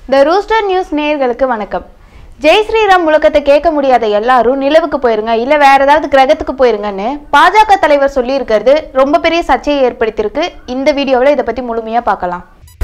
த rooster news நேயர்களுக்கு வணக்கம் ஜெய் ஸ்ரீராம் முழக்கத்தை கேட்க முடியாத எல்லாரும் நிலவுக்கு போயிருங்க இல்ல வேற ஏதாவது கிரகத்துக்கு போயிருங்கன்னு பாஜக தலைவர் சொல்லி இருக்கிறது ரொம்ப பெரிய சர்ச்சையை ஏற்படுத்தியிருக்கு இந்த வீடியோவில் இதை பத்தி முழுமையா பார்க்கலாம்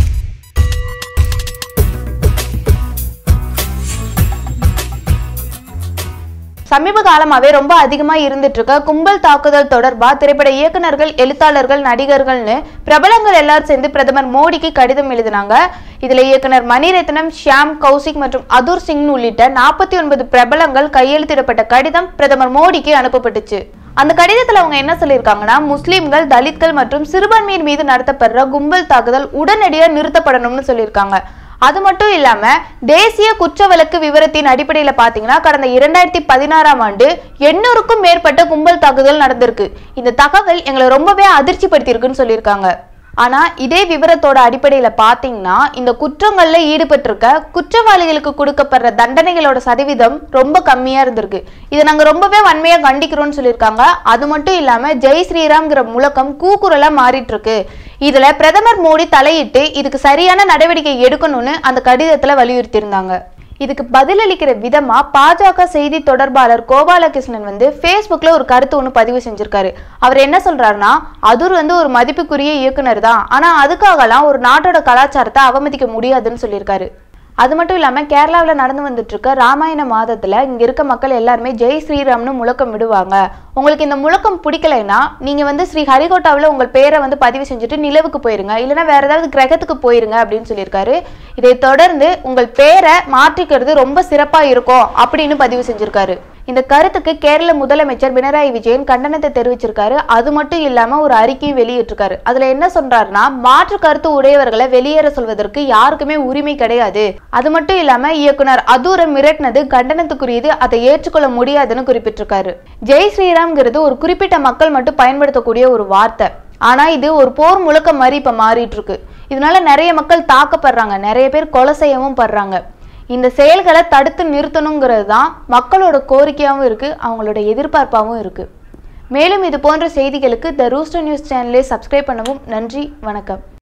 சமீப காலமாவே ரொம்ப அதிகமா இருந்துட்டு இருக்க கும்பல் தாக்குதல் தொடர்பா திரைப்பட இயக்குனர்கள் எழுத்தாளர்கள் நடிகர்கள்னு பிரபலங்கள் எல்லாரும் சேர்ந்து பிரதமர் மோடிக்கு கடிதம் எழுதினாங்க இதுல இயக்குனர் மணிரத்னம் ஷியாம் கௌசிக் மற்றும் அதுர் சிங் உள்ளிட்ட நாற்பத்தி ஒன்பது பிரபலங்கள் கையெழுத்திடப்பட்ட கடிதம் பிரதமர் மோடிக்கு அனுப்பப்பட்டுச்சு அந்த கடிதத்துல அவங்க என்ன சொல்லியிருக்காங்கன்னா முஸ்லிம்கள் தலித்கள் மற்றும் சிறுபான்மையின் மீது நடத்தப்படுற கும்பல் தாக்குதல் உடனடியாக நிறுத்தப்படணும்னு சொல்லியிருக்காங்க அது மட்டும் இல்லாம தேசிய குற்ற வழக்கு விவரத்தின் அடிப்படையில பாத்தீங்கன்னா கடந்த இரண்டாயிரத்தி பதினாறாம் ஆண்டு எண்ணூறுக்கும் மேற்பட்ட கும்பல் தாக்குதல் நடந்திருக்கு இந்த தகவல் எங்களை ரொம்பவே அதிர்ச்சி படுத்தியிருக்குன்னு சொல்லியிருக்காங்க ஆனா இதே விவரத்தோட அடிப்படையில பாத்தீங்கன்னா இந்த குற்றங்கள்ல ஈடுபட்டிருக்க குற்றவாளிகளுக்கு கொடுக்கப்படுற தண்டனைகளோட சதவீதம் ரொம்ப கம்மியா இருந்திருக்கு இதை நாங்க ரொம்பவே வன்மையா கண்டிக்கிறோம்னு சொல்லியிருக்காங்க அது மட்டும் இல்லாம ஜெய் ஸ்ரீராம்ங்கிற முழக்கம் கூக்குரலா மாறிட்டு இருக்கு இதுல பிரதமர் மோடி தலையிட்டு இதுக்கு சரியான நடவடிக்கை எடுக்கணும்னு அந்த கடிதத்துல வலியுறுத்தியிருந்தாங்க இதுக்கு பதிலளிக்கிற விதமா பாஜக செய்தி தொடர்பாளர் கோபாலகிருஷ்ணன் வந்து ஃபேஸ்புக்ல ஒரு கருத்து ஒன்று பதிவு செஞ்சிருக்காரு அவர் என்ன சொல்றாருன்னா அதுர் வந்து ஒரு மதிப்புக்குரிய இயக்குனர் தான் ஆனா அதுக்காகலாம் ஒரு நாட்டோட கலாச்சாரத்தை அவமதிக்க முடியாதுன்னு சொல்லியிருக்காரு அது மட்டும் இல்லாம கேரளாவில் நடந்து வந்துட்டு இருக்க ராமாயண மாதத்துல இங்க இருக்க மக்கள் எல்லாருமே ஜெய் ஸ்ரீராம்னு முழக்கம் விடுவாங்க உங்களுக்கு இந்த முழக்கம் பிடிக்கலைன்னா நீங்க வந்து ஸ்ரீ ஹரிகோட்டாவில் உங்கள் பேரை வந்து பதிவு செஞ்சுட்டு நிலவுக்கு போயிருங்க இல்லைன்னா வேற ஏதாவது கிரகத்துக்கு போயிருங்க அப்படின்னு சொல்லியிருக்காரு இதை தொடர்ந்து உங்கள் பேரை மாற்றிக்கிறது ரொம்ப சிறப்பா இருக்கும் அப்படின்னு பதிவு செஞ்சிருக்காரு இந்த கருத்துக்கு கேரள முதலமைச்சர் பினராயி விஜயன் கண்டனத்தை தெரிவிச்சிருக்காரு அது மட்டும் இல்லாம ஒரு அறிக்கையும் வெளியிட்டிருக்காரு அதுல என்ன சொல்றாருன்னா மாற்று கருத்து உடையவர்களை வெளியேற சொல்வதற்கு யாருக்குமே உரிமை கிடையாது அது மட்டும் இல்லாம இயக்குனர் அதூர மிரட்டினது கண்டனத்துக்குரியது அதை ஏற்றுக்கொள்ள முடியாதுன்னு குறிப்பிட்டிருக்காரு ஜெய் ஸ்ரீராம்ங்கிறது ஒரு குறிப்பிட்ட மக்கள் மட்டும் பயன்படுத்தக்கூடிய ஒரு வார்த்தை ஆனா இது ஒரு போர் முழக்கம் மாதிரி இப்ப மாறிட்டு இருக்கு இதனால நிறைய மக்கள் தாக்கப்படுறாங்க நிறைய பேர் கொலை செய்யவும் படுறாங்க இந்த செயல்களை தடுத்து நிறுத்தணுங்கிறது தான் மக்களோட கோரிக்கையாகவும் இருக்குது அவங்களோட எதிர்பார்ப்பாகவும் இருக்குது மேலும் இது போன்ற செய்திகளுக்கு த ரூஸ்டர் நியூஸ் சேனலை சப்ஸ்கிரைப் பண்ணவும் நன்றி வணக்கம்